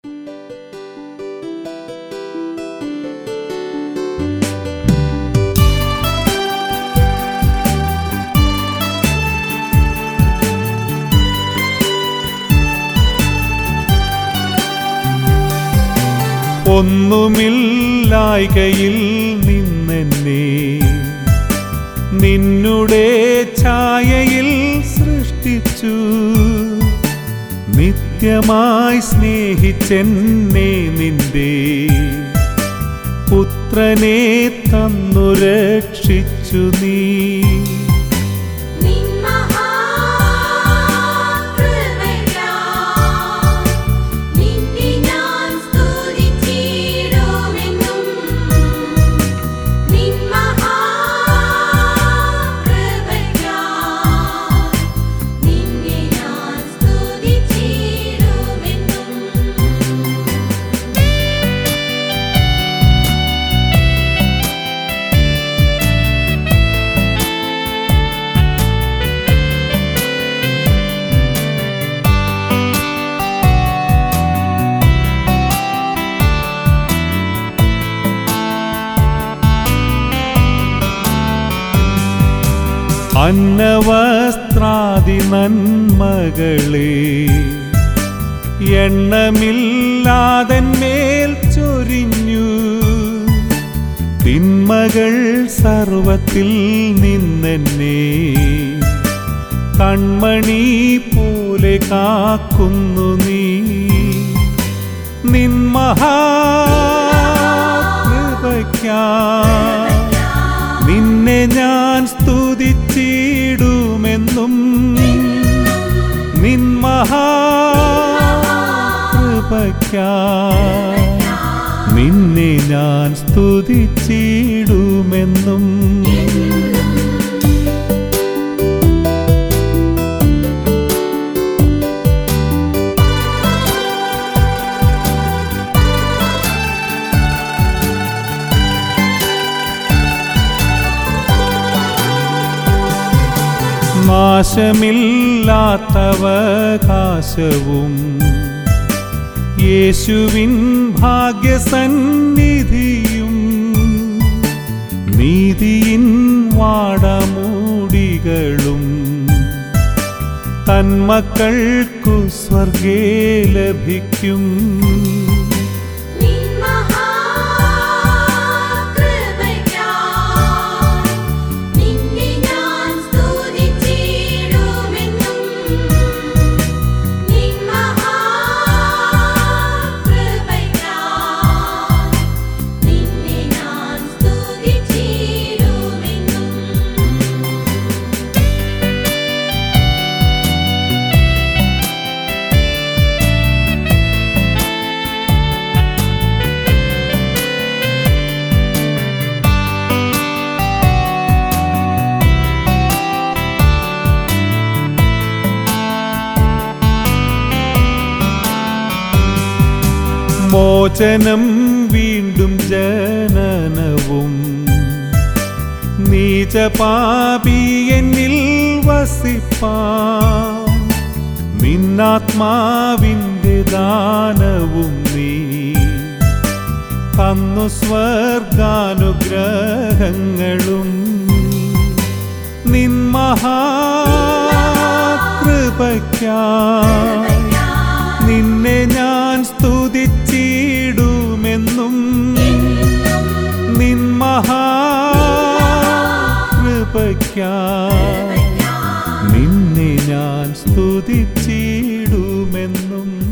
ഒന്നുമില്ലായ്കയിൽ നിന്നെന്നെ നിന്നുടെ ഛായയിൽ സൃഷ്ടിച്ചു നിത്യമായി സ്നേഹിച്ചെന്നെ നിന്റെ പുത്രനെ തന്നു രക്ഷിച്ചു നീ നിൻ മഹാകൃപയാൽ നിന്നെ ഞാൻ സ്തുതിച്ചിടുമെന്നും നിൻ മഹാകൃപയാൽ നിന്നെ ഞാൻ സ്തുതിച്ചിടുമെന്നും അന്നവസ്ത്രാദി നന്മകളെ എണ്ണമില്ലാതെന്മേൽ ചൊരിഞ്ഞു തിന്മകൾ സർവത്തിൽ നിന്നെന്നെ കൺമണി പോലെ കാക്കുന്നു നീ നിൻ മഹാകൃപയ്ക്കാ നിന്നെ ഞാൻ സ്തുതിച്ചിടുമെന്നും നിൻ മഹാകൃപയ്ക്കാ നിന്നെ ഞാൻ സ്തുതിച്ചിടുമെന്നും നാശമില്ലാത്തവകാശവും യേശുവിൻ ഭാഗ്യസന്നിധിയും നീതിയിൻ വാടമൂടികളും തന്മക്കൾക്കു സ്വർഗേ ലഭിക്കും നിൻ മഹാകൃപയാൽ നിന്നെ ഞാൻ സ്തുതിച്ചിടുമെന്നും നിൻ മഹാകൃപയാൽ നിന്നെ ഞാൻ സ്തുതിച്ചിടുമെന്നും മോചനം വീണ്ടും ജനനവും നീചപാപി എന്നിൽ വസിപ്പാൻ നിന്നാത്മാവിൻ്റെ ദാനവും നീ തന്നു സ്വർഗാനുഗ്രഹങ്ങളും നിൻ മഹാകൃപയ്ക്കായി നിന്നെ ഞാൻ സ്തുതിച്ചിടുമെന്നും നിൻ മഹാകൃപയ്ക്കായി നിന്നെ ഞാൻ സ്തുതിച്ചിടുമെന്നും